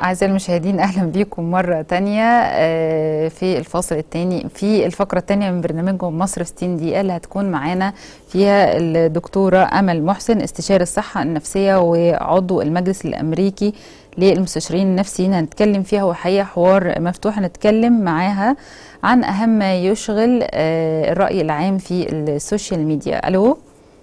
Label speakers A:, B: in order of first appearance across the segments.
A: أعزائي المشاهدين أهلا بكم مرة تانية في الفاصل الثاني في الفقرة الثانية من برنامجكم مصر في 60 دقيقة اللي هتكون معانا فيها الدكتورة أمل محسن استشاري الصحة النفسية وعضو المجلس الأمريكي للمستشارين النفسيين هنتكلم فيها وحقيقة حوار مفتوح هنتكلم معاها عن أهم ما يشغل الرأي العام في السوشيال ميديا ألو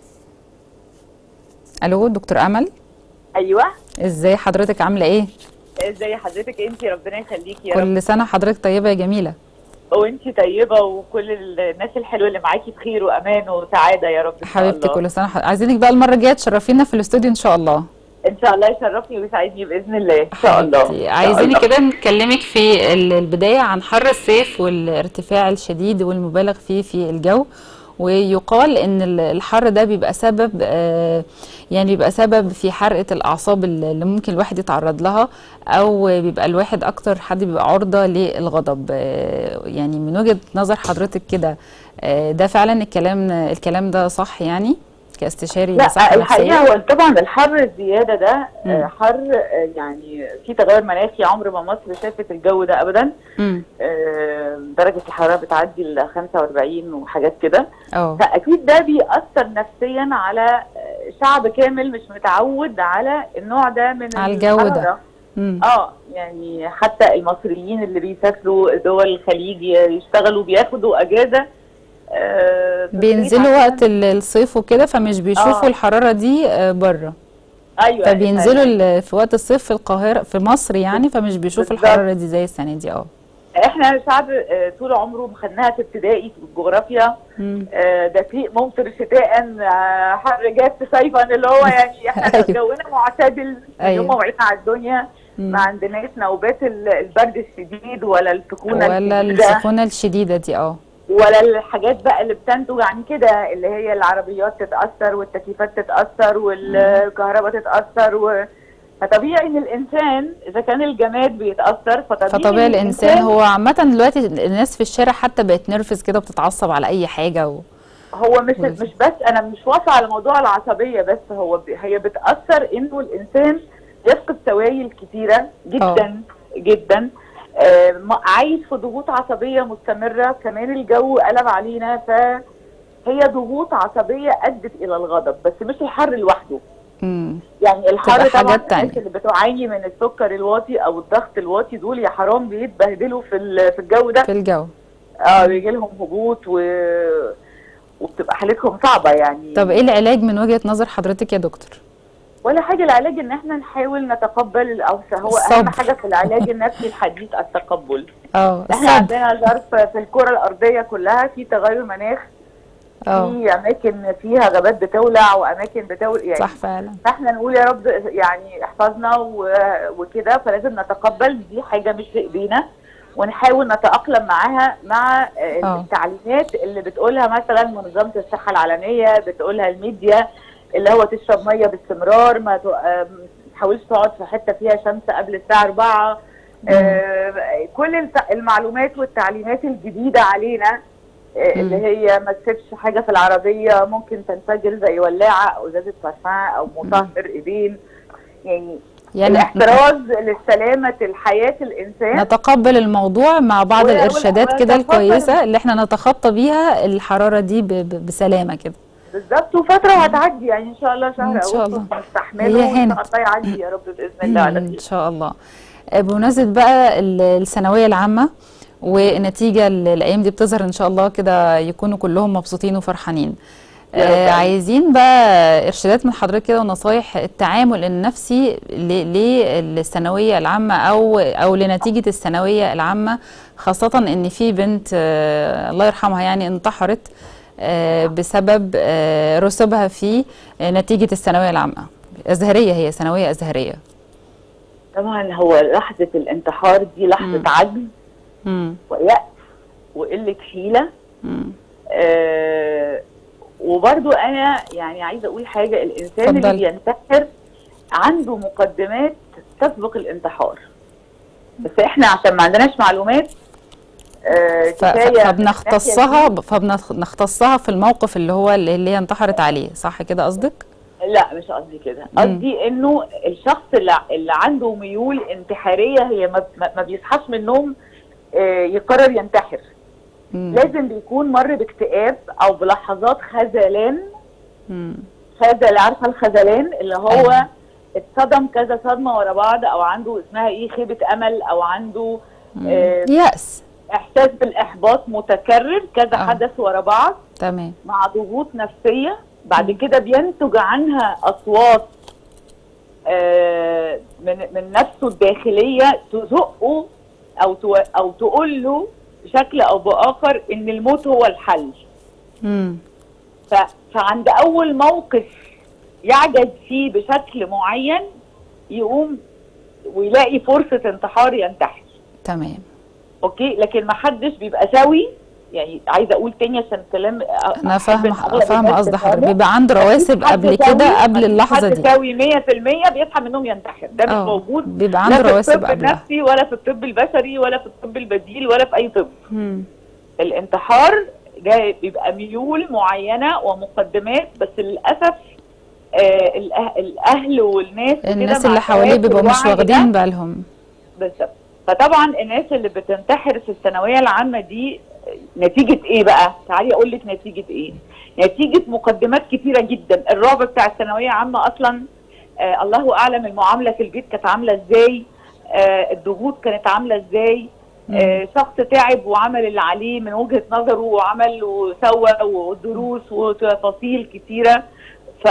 A: ألو دكتور أمل
B: ايوه
A: ازاي حضرتك عامله ايه
B: ازي حضرتك انت ربنا يخليكي يا
A: كل سنه حضرتك طيبه يا جميله
B: وانت طيبه وكل الناس الحلوه اللي معاكي بخير وامان وسعاده يا رب ان شاء
A: حبيبتي
B: الله
A: كل سنه ح... عايزينك بقى المره الجايه تشرفينا في الاستوديو ان شاء الله
B: ان شاء الله يشرفني ويسعدني باذن الله ان شاء الله
A: حبيبتي عايزينك كده نكلمك في ال- البدايه عن حر الصيف والارتفاع الشديد والمبالغ فيه في الجو ويقال ان ال- الحر ده بيبقى سبب آه، يعني بيبقى سبب في حرقه الاعصاب اللي ممكن الواحد يتعرض لها او بيبقى الواحد اكتر حد بيبقى عرضه للغضب آه، يعني من وجهه نظر حضرتك كده آه، ده فعلا الكلام الكلام ده صح يعني كاستشاري
B: لا
A: صحه
B: الحقيقه
A: نفسيه
B: هو طبعا الحر الزياده ده
A: مم.
B: آه، حر آه، يعني في تغير مناخي عمر ما مصر شافت الجو ده ابدا
A: امم
B: آه، درجه الحراره بتعدي ال 45 وحاجات كده
A: اه
B: فاكيد ده بيأثر نفسيا على آه، شعب كامل مش متعود على النوع ده من
A: على الجو ده.
B: الحرارة.
A: امم
B: اه يعني حتى المصريين اللي بيسافروا دول الخليج يشتغلوا بياخدوا اجازه آه في الصيف
A: بينزلوا
B: عشان-
A: وقت ال- الصيف وكده فمش بيشوفوا
B: آه.
A: الحرارة دي آه، بره
B: ايوه
A: فبينزلوا ال- في وقت الصيف في القاهرة في مصر يعني فمش بيشوفوا
B: بالظبط.
A: الحرارة دي زي السنة دي اه
B: احنا شعب آه، طول عمره خدناها في ابتدائي في الجغرافيا
A: مم.
B: آه، دقيق ممطر شتاء آه، حر جاف صيفا اللي هو يعني احنا
A: أيوة.
B: جونا معتدل من
A: أيوة.
B: يوم ما وعينا على الدنيا
A: مم.
B: ما عندناش نوبات ال- البرد الشديد ولا السخونه
A: ولا
B: الشديدة.
A: السخونة الشديدة دي اه
B: ولا الحاجات بقى اللي بتنتج عن كده اللي هي العربيات تتأثر والتكييفات تتأثر والكهرباء تتأثر و... فطبيعي ان الانسان اذا كان الجماد بيتأثر فطبيعي,
A: فطبيعي
B: إن
A: الإنسان هو عامة دلوقتي الناس في الشارع حتى بقت نرفز كده بتتعصب على أي حاجة و...
B: هو مش
A: وز-
B: مش بس انا مش واقفه على موضوع العصبيه بس هو ب... هي بتاثر انه الانسان يفقد سوائل كتيره جدا جدا آه م- عايش في ضغوط عصبيه مستمره كمان الجو قلب علينا فهي ضغوط عصبيه ادت الى الغضب بس مش الحر لوحده
A: مم.
B: يعني الحر
A: تبقى
B: طبعا
A: حاجات تانية.
B: الناس اللي بتعاني من السكر الواطي او الضغط الواطي دول يا حرام بيتبهدلوا في ال- في الجو ده
A: في الجو
B: اه بيجي لهم هبوط و... وبتبقى حالتهم صعبه يعني
A: طب ايه العلاج من وجهة نظر حضرتك يا دكتور؟
B: ولا حاجه العلاج ان احنا نحاول نتقبل او هو
A: الصبر.
B: اهم حاجه في العلاج النفسي الحديث التقبل
A: اه
B: احنا
A: الصبر
B: عندنا ظرف في الكره الارضيه كلها في تغير مناخ
A: اه
B: في اماكن فيها غابات بتولع واماكن بتولع يعني
A: صح فعلا
B: فاحنا نقول يا رب يعني احفظنا و- وكده فلازم نتقبل دي حاجه مش في ايدينا ونحاول نتاقلم معاها مع آه،
A: آه.
B: التعليمات اللي بتقولها مثلا منظمه الصحه العالميه بتقولها الميديا اللي هو تشرب ميه باستمرار ما ت- آه، ما تحاولش تقعد في حته فيها شمس قبل الساعه 4 آه، كل الت- المعلومات والتعليمات الجديده علينا آه، اللي هي ما تسيبش حاجه في العربيه ممكن تنفجر زي ولاعه او ازازه فرفعه او مطهر ايدين يعني
A: يعني
B: الاحتراز لسلامه الحياه الانسان
A: نتقبل الموضوع مع بعض
B: و-
A: الارشادات كده
B: ونتقبل-
A: الكويسه اللي احنا نتخطى بيها الحراره دي ب- ب- بسلامه كده
B: بالظبط وفتره هتعدي يعني ان شاء الله شهر
A: إن شاء
B: اغسطس
A: الله.
B: نستحمله
A: هي
B: وان
A: هانت.
B: شاء الله يعدي يا رب باذن الله على
A: ان
B: خير
A: شاء الله آه، بمناسبه بقى ال- الثانويه العامه والنتيجه اللي الايام دي بتظهر ان شاء الله كده يكونوا كلهم مبسوطين وفرحانين
B: يا رب
A: آه
B: آمين.
A: عايزين بقى ارشادات من حضرتك كده ونصايح التعامل النفسي ل- للثانويه العامه او او لنتيجه الثانويه العامه خاصه ان في بنت آه الله يرحمها يعني انتحرت آه بسبب آه رسوبها في آه نتيجه الثانويه العامه ازهريه هي ثانويه ازهريه
B: طبعا هو لحظه الانتحار دي لحظه
A: مم.
B: عجز
A: امم
B: ويأس وقله حيله
A: امم
B: آه وبرضو انا يعني عايزه اقول حاجه الانسان اللي
A: اتفضلي.
B: بينتحر عنده مقدمات تسبق الانتحار بس احنا عشان ما عندناش معلومات آه
A: ف-
B: كفايه
A: ف-
B: من
A: فبنختصها
B: الناحية دي.
A: فبنختصها في الموقف اللي هو اللي اللي هي انتحرت عليه صح كده قصدك؟
B: لا مش قصدي كده قصدي انه الشخص اللي, اللي عنده ميول انتحاريه هي ما, ما- ما بيصحاش من النوم آه، يقرر ينتحر
A: مم.
B: لازم بيكون مر باكتئاب او بلحظات خذلان
A: مم.
B: خذل عارفه الخذلان اللي هو
A: أيوة.
B: اتصدم كذا صدمه ورا بعض او عنده اسمها ايه خيبه امل او عنده آه،
A: يأس
B: احساس بالاحباط متكرر كذا
A: آه.
B: حدث ورا بعض
A: تمام
B: مع ضغوط نفسيه بعد كده بينتج عنها اصوات آه، من من نفسه الداخليه تزقه او تو او تقول له بشكل او باخر ان الموت هو الحل
A: مم.
B: ف- فعند اول موقف يعجز فيه بشكل معين يقوم ويلاقي فرصه انتحار ينتحر
A: تمام
B: اوكي لكن ما حدش بيبقى سوي يعني عايزه اقول تاني عشان الكلام
A: انا
B: أحب إن
A: فاهمه
B: أغلب
A: فاهمه
B: الناس
A: قصد حضرتك
B: تفهمه.
A: بيبقى عنده رواسب
B: حد
A: قبل
B: سوي-
A: كده قبل
B: مفيش
A: اللحظه
B: حد
A: دي
B: سوي 100% بيصحى من النوم ينتحر ده مش
A: آه،
B: موجود
A: بيبقى عنده
B: لا في
A: رواسب
B: الطب
A: قبلها
B: النفسي ولا في الطب البشري ولا في الطب البديل ولا في اي طب
A: مم.
B: الانتحار جاي بيبقى ميول معينه ومقدمات بس للاسف آه الأه- الاهل والناس وكده
A: الناس
B: مع
A: اللي حواليه
B: الحياة
A: بيبقوا مش
B: والوعي
A: واخدين
B: ده
A: بالهم
B: بالظبط فطبعا الناس اللي بتنتحر في الثانويه العامه دي نتيجه ايه بقى؟ تعالي اقول لك نتيجه ايه؟ نتيجه مقدمات كتيره جدا، الرعب بتاع الثانويه عامه اصلا آه الله اعلم المعامله في البيت كانت عامله ازاي؟ آه الضغوط كانت عامله ازاي؟ آه شخص تعب وعمل اللي عليه من وجهه نظره وعمل وسوى ودروس وتفاصيل كتيره ف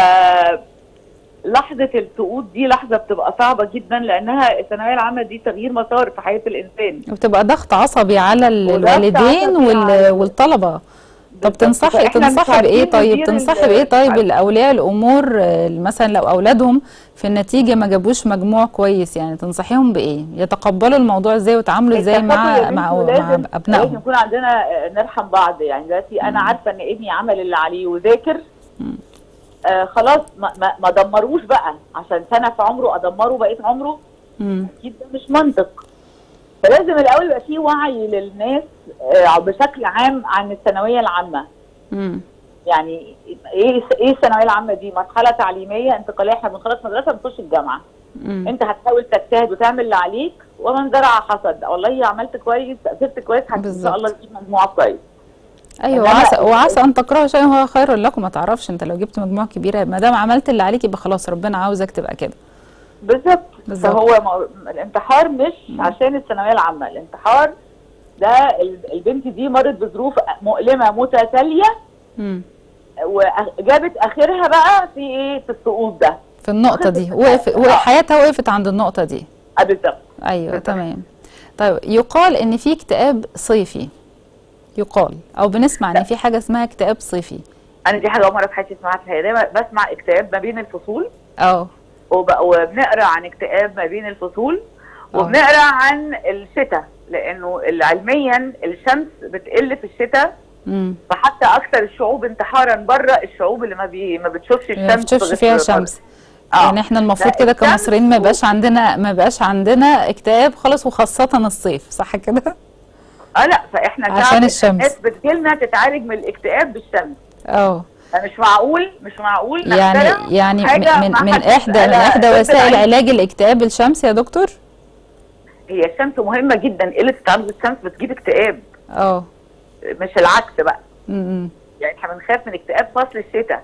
B: لحظة السقوط دي لحظة بتبقى صعبة جدا لأنها الثانوية العامة دي تغيير مسار في حياة الإنسان
A: وبتبقى ضغط عصبي على ال-
B: وضغط
A: الوالدين
B: عصبي
A: وال-
B: على-
A: والطلبه طب
B: بالظبط.
A: تنصحي
B: فإحنا مش
A: تنصحي بايه
B: عارفين
A: طيب
B: ندير
A: تنصحي
B: ال-
A: بايه طيب
B: عارف-
A: الاولياء الامور آه، مثلا لو اولادهم في النتيجه ما جابوش مجموع كويس يعني تنصحيهم بايه يتقبلوا الموضوع ازاي ويتعاملوا ازاي مع
B: التقبل يا
A: مع,
B: بنتي
A: مع
B: لازم- لازم
A: ابنائهم
B: يكون عندنا آه، نرحم بعض يعني دلوقتي أنا عارفة إن ابني عمل اللي عليه وذاكر آه خلاص ما, ما, ما دمروش بقى عشان سنة في عمره أدمره بقية عمره
A: مم.
B: اكيد ده مش منطق فلازم الاول يبقى في وعي للناس آه، بشكل عام عن الثانويه العامه
A: مم.
B: يعني ايه ايه الثانويه العامه دي مرحله تعليميه انتقاليه احنا بنخلص مدرسه بنخش الجامعه
A: مم.
B: انت هتحاول تجتهد وتعمل اللي عليك ومن زرع حصد والله عملت كويس قدرت كويس هت- ان
A: بالظبط.
B: شاء الله تجيب مجموعه كويس
A: ايوه
B: إنما-
A: وعسى وعسى ان تكرهوا شيئا هو خير لكم ما تعرفش انت لو جبت مجموع كبيره ما دام عملت اللي عليك يبقى خلاص ربنا عاوزك تبقى كده
B: بالظبط
A: بالظبط.
B: فهو مو- الانتحار مش عشان الثانويه العامه الانتحار ده ال- البنت دي مرت بظروف مؤلمه متتاليه
A: مم.
B: وجابت اخرها بقى في ايه في السقوط ده
A: في النقطه دي وقف وحياتها وقفت عند النقطه دي
B: آه، بالظبط
A: ايوه تمام طيب يقال ان في اكتئاب صيفي يقال او بنسمع ان في حاجه اسمها اكتئاب صيفي
B: انا دي حاجه اول مره في حياتي اسمعها في الحياه دايما بسمع اكتئاب ما بين الفصول
A: اه
B: وب- وبنقرا عن اكتئاب ما بين الفصول
A: آه.
B: وبنقرا عن الشتاء لانه علميا الشمس بتقل في الشتاء
A: امم
B: فحتى اكثر الشعوب انتحارا بره الشعوب اللي ما, بي ما بتشوفش الشمس
A: ما بتشوفش
B: غير
A: فيها
B: في-
A: شمس
B: آه.
A: يعني احنا المفروض
B: لا،
A: كده
B: الشمس
A: كمصريين ما
B: و-
A: بقاش عندنا ما بقاش عندنا اكتئاب خالص وخاصه الصيف صح كده
B: اه لا فاحنا
A: عشان
B: شعب
A: الشمس.
B: الناس بتجيلنا تتعالج من الاكتئاب بالشمس
A: اه
B: فمش معقول مش معقول
A: يعني
B: نخترع
A: يعني
B: حاجة
A: من
B: ما
A: من
B: حدش
A: احدى من
B: قالها
A: احدى
B: ضد
A: وسائل
B: العلم.
A: علاج الاكتئاب الشمس يا دكتور
B: هي الشمس مهمه جدا قله التعرض للشمس بتجيب اكتئاب
A: اه
B: مش العكس بقى
A: امم
B: يعني احنا بنخاف من اكتئاب فصل الشتاء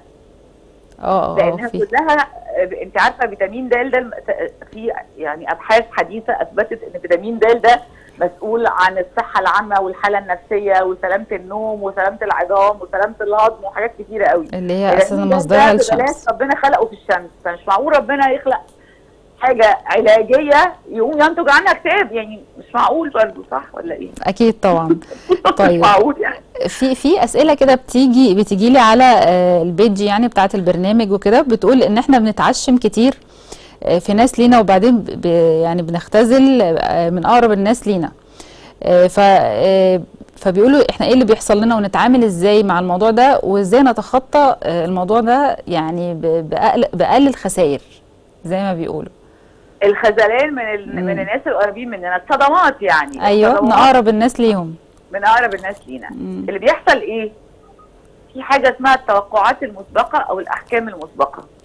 A: اه اه
B: لانها
A: في
B: كلها آه، انت عارفه فيتامين د ده الم- في يعني ابحاث حديثه اثبتت ان فيتامين د ده مسؤول عن الصحه العامه والحاله النفسيه وسلامه النوم وسلامه العظام وسلامه الهضم وحاجات كتيره قوي
A: اللي هي اساسا
B: فيتامين د
A: مصدرها
B: ده ببلاش
A: الشمس
B: ربنا خلقه في الشمس فمش معقول ربنا يخلق حاجه علاجيه يقوم ينتج عنها اكتئاب يعني مش معقول برضه صح ولا ايه؟
A: اكيد طبعا طيب.
B: مش معقول يعني
A: في في اسئله كده بتيجي بتيجي لي على آه، البيج يعني بتاعه البرنامج وكده بتقول ان احنا بنتعشم كتير آه، في ناس لينا وبعدين ب ب- يعني بنختزل آه، من اقرب الناس لينا آه، ف آه، فبيقولوا احنا ايه اللي بيحصل لنا ونتعامل ازاي مع الموضوع ده وازاي نتخطى آه، الموضوع ده يعني ب- بأقل بأقل الخسائر زي ما بيقولوا
B: الخذلان من ال...
A: مم.
B: من الناس القريبين مننا الصدمات يعني
A: ايوه
B: الصدمات
A: نقرب الناس ليهم
B: من اقرب الناس لينا
A: مم.
B: اللي بيحصل ايه في حاجه اسمها التوقعات المسبقه او الاحكام المسبقه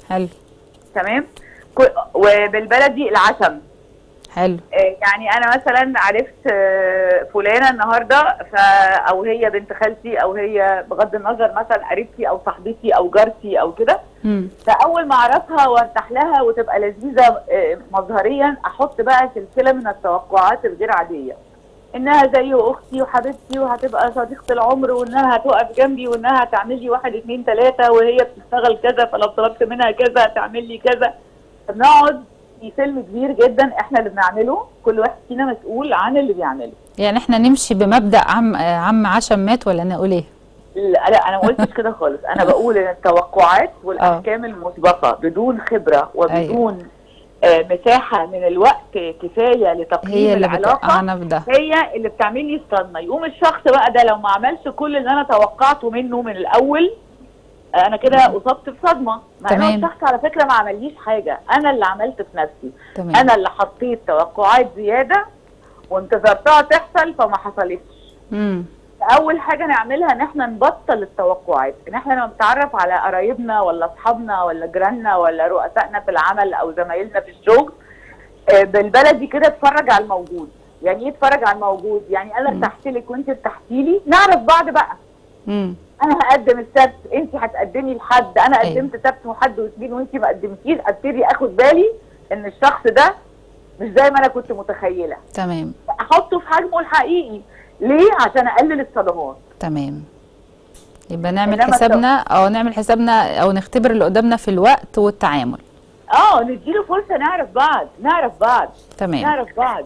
A: حلو
B: تمام كل- وبالبلدي العشم
A: حلو
B: آه، يعني انا مثلا عرفت آه، فلانه النهارده ف او هي بنت خالتي او هي بغض النظر مثلا قريبتي او صاحبتي او جارتي او كده
A: مم.
B: فاول ما اعرفها وارتاح لها وتبقى لذيذه آه، مظهريا احط بقى سلسله من التوقعات الغير عاديه انها زي اختي وحبيبتي وهتبقى صديقه العمر وانها هتقف جنبي وانها هتعمل لي واحد اتنين تلاته وهي بتشتغل كذا فلو طلبت منها كذا هتعمل لي كذا فبنقعد في فيلم كبير جدا احنا اللي بنعمله كل واحد فينا مسؤول عن اللي بيعمله
A: يعني احنا نمشي بمبدأ عم آه، عم عشم مات ولا نقول ايه
B: لا لا، انا ما قلتش كده خالص انا بقول ان التوقعات والاحكام المسبقه بدون خبره وبدون آه مساحه من الوقت كفايه
A: هي
B: لتقييم
A: اللي
B: العلاقه
A: بتوقعنا في ده
B: هي اللي بتعمل لي صدمه يقوم الشخص بقى ده لو ما عملش كل اللي انا توقعته منه من الاول آه، انا كده اصبت بصدمه مع انه
A: تمام.
B: الشخص على فكره ما عمليش حاجه انا اللي عملت في نفسي
A: تمام
B: انا اللي حطيت توقعات زياده وانتظرتها تحصل فما حصلتش
A: مم.
B: اول حاجه نعملها ان احنا نبطل التوقعات ان احنا لما بنتعرف على قرايبنا ولا اصحابنا ولا جيراننا ولا رؤسائنا في العمل او زمايلنا في الشغل آه، بالبلدي كده اتفرج على الموجود يعني ايه اتفرج على الموجود يعني انا
A: مم.
B: ارتحت لك وانت ارتحتي لي نعرف بعض بقى
A: مم.
B: انا هقدم السبت انت هتقدمي لحد انا
A: أيوة.
B: قدمت سبت وحد واثنين وانت ما قدمتيش ابتدي اخد بالي ان الشخص ده مش زي ما انا كنت متخيله
A: تمام
B: احطه في حجمه الحقيقي ليه عشان اقلل الصدمات
A: تمام يبقى نعمل
B: إنما التو-
A: حسابنا او نعمل حسابنا او نختبر اللي قدامنا في الوقت والتعامل
B: اه نديله فرصه نعرف بعض نعرف بعض
A: تمام
B: نعرف بعض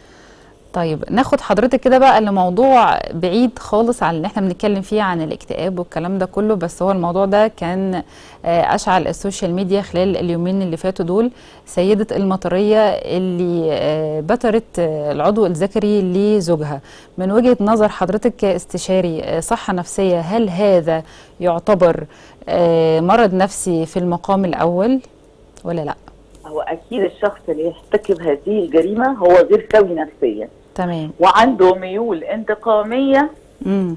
A: طيب ناخد حضرتك كده بقى لموضوع بعيد خالص عن اللي احنا بنتكلم فيه عن الاكتئاب والكلام ده كله بس هو الموضوع ده كان آه، اشعل السوشيال ميديا خلال اليومين اللي فاتوا دول سيدة المطرية اللي آه، بترت آه، العضو الذكري لزوجها من وجهة نظر حضرتك كاستشاري آه، صحة نفسية هل هذا يعتبر آه، مرض نفسي في المقام الأول ولا لا
B: هو اكيد الشخص اللي يرتكب هذه الجريمه هو غير سوي نفسيا
A: تمام
B: وعنده ميول انتقاميه
A: امم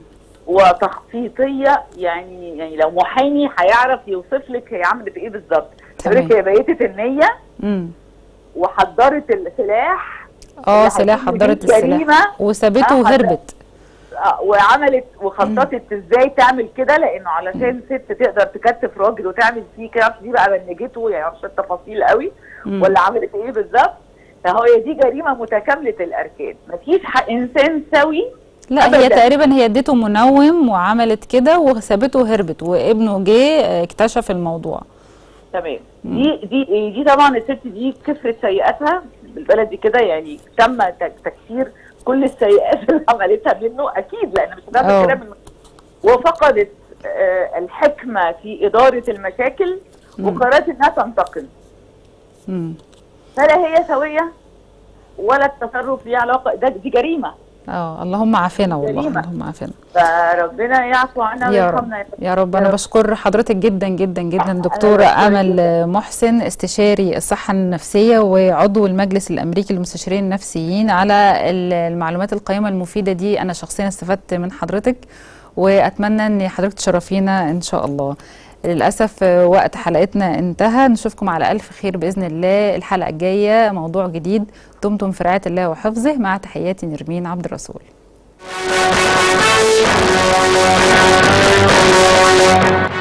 B: وتخطيطيه يعني يعني لو محامي هيعرف يوصف لك هي عملت ايه بالظبط
A: تمام.
B: يقول لك هي بيتت النيه
A: امم
B: وحضرت السلاح
A: اه
B: اللي
A: سلاح
B: هيقوم
A: حضرت
B: بيه
A: السلاح
B: الجريمة.
A: وسابته
B: آه،
A: وهربت
B: آه، وعملت وخططت ازاي تعمل كده لانه علشان ست تقدر تكتف راجل وتعمل فيه كده معرفش دي بقى بنجته يعني معرفش التفاصيل قوي
A: مم.
B: ولا عملت ايه بالظبط فهو هي دي جريمه متكامله الاركان مفيش ح- انسان سوي
A: لا هي
B: أبداً.
A: تقريبا هي اديته منوم وعملت كده وسابته وهربت وابنه جه آه، اكتشف الموضوع
B: تمام دي دي دي طبعا الست دي كثرت سيئاتها بالبلدي كده يعني تم تك- تكسير كل السيئات اللي عملتها منه اكيد لان مش
A: أه.
B: هتعمل كده من وفقدت آه، الحكمه في اداره المشاكل
A: مم.
B: وقررت انها تنتقم
A: مم.
B: فلا هي سويه ولا التصرف ليه علاقه ده دي جريمه
A: اه اللهم عافنا والله
B: جريمة.
A: اللهم عافنا
B: فربنا يعفو عنا
A: يا رب
B: ويرحمنا يا رب.
A: يا رب انا
B: رب.
A: بشكر حضرتك جدا جدا جدا دكتورة
B: بشكرك
A: امل محسن استشاري الصحة النفسية وعضو المجلس الامريكي للمستشارين النفسيين على ال- المعلومات القيمة المفيدة دي انا شخصيا استفدت من حضرتك واتمنى ان حضرتك تشرفينا ان شاء الله للأسف آه، وقت حلقتنا انتهى نشوفكم على ألف خير بإذن الله الحلقة الجاية موضوع جديد دمتم في رعاية الله وحفظه مع تحياتي نرمين عبد الرسول